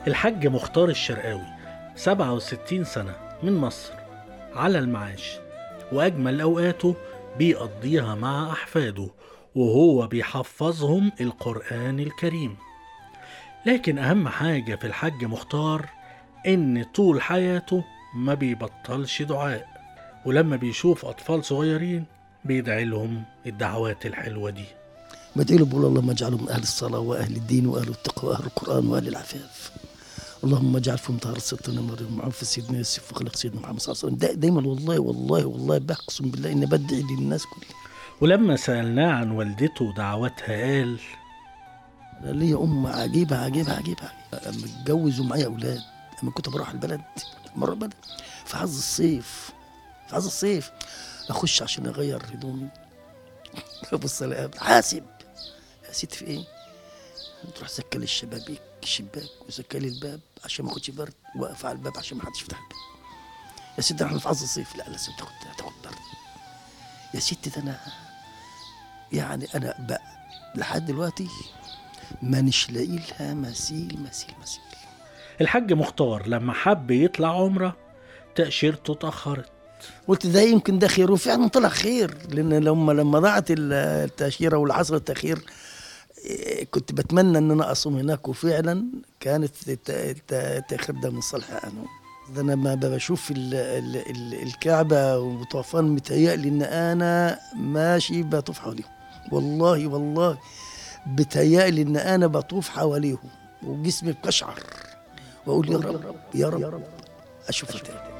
الحاج مختار الشرقاوي 67 سنة من مصر على المعاش وأجمل أوقاته بيقضيها مع أحفاده وهو بيحفظهم القرآن الكريم لكن أهم حاجة في الحاج مختار إن طول حياته ما بيبطلش دعاء ولما بيشوف أطفال صغيرين بيدعي لهم الدعوات الحلوة دي بدعي له بقول اللهم اجعله من اهل الصلاه واهل الدين واهل التقوى واهل القران واهل العفاف اللهم اجعل فيهم طهارة ستنا مريم وعف سيدنا يوسف وخلق سيدنا محمد صلى الله عليه وسلم دا دايما والله والله والله بقسم بالله اني بدعي للناس كلها ولما سألناه عن والدته ودعواتها قال انا ليا ام عجيبه عجيبه عجيبه عجيبة. متجوز ومعايا اولاد لما كنت بروح البلد مره البلد في عز الصيف في عز الصيف اخش عشان اغير هدومي ابص الاقي حاسب يا ست في ايه؟ تروح سكل الشبابيك الشباك وسكلي الباب عشان ما اخدش برد واقف على الباب عشان ما حدش يفتح الباب يا ست احنا في عز الصيف لا لازم تاخد تاخد برد يا ست ده انا يعني انا بقى لحد دلوقتي مانيش لاقي لها مثيل مثيل مثيل الحاج مختار لما حب يطلع عمرة تأشيرته اتأخرت قلت ده يمكن ده خير وفعلا طلع خير لان لما لما ضاعت ال- التاشيره والعصر التاخير إيه، كنت بتمنى ان انا اصوم هناك وفعلا كانت الت- الت- التاخير ده من صالح انا ده انا لما بشوف ال ال ال الكعبه وطوفان متهيألي ان انا ماشي بطوف حواليهم والله والله بتهيألي ان انا بطوف حواليهم وجسمي بقشعر واقول يا رب يا رب اشوفها تاني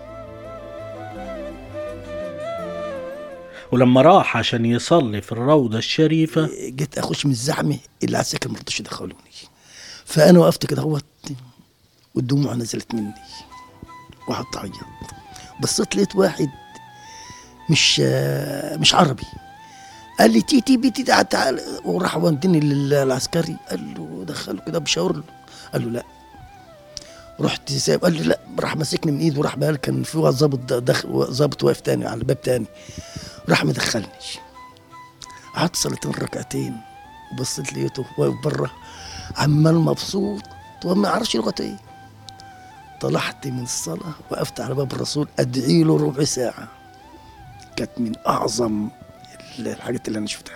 ولما راح عشان يصلي في الروضة الشريفة جيت اخش من الزحمه اللي على السكن ما رضوش يدخلوني فانا وقفت كده اهوت والدموع نزلت مني وقعدت اعيط بصيت لقيت واحد مش آه، مش عربي قال لي تي تي بي تي تعال تعال وراح ودني للعسكري قال له دخله كده بشاور له قال له لا رحت سايب قال لي لا راح ماسكني من ايده وراح بقى كان في واحد ظابط دخل ظابط واقف تاني على الباب تاني راح مدخلني قعدت صليتين ركعتين وبصيت لقيته واقف بره عمال مبسوط وما اعرفش لغته ايه طلعت من الصلاه وقفت على باب الرسول ادعي له ربع ساعه كانت من اعظم الحاجات اللي انا شفتها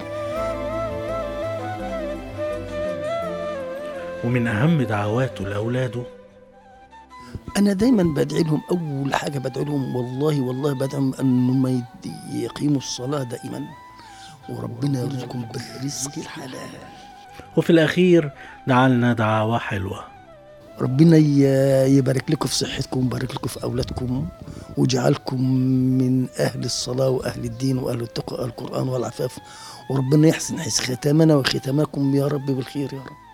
ومن أهم دعواته لأولاده انا دايما بدعي لهم اول حاجه بدعي لهم والله والله بدعي لهم انهم يد- يقيموا الصلاه دائما وربنا يرزقهم بالرزق الحلال وفي الأخير دعالنا دعوة حلوة ربنا ي- يبارك لكم في صحتكم ويبارك لكم في اولادكم ويجعلكم من اهل الصلاه واهل الدين واهل التقوى القران والعفاف وربنا يحسن حس ختامنا وختامكم يا رب بالخير يا رب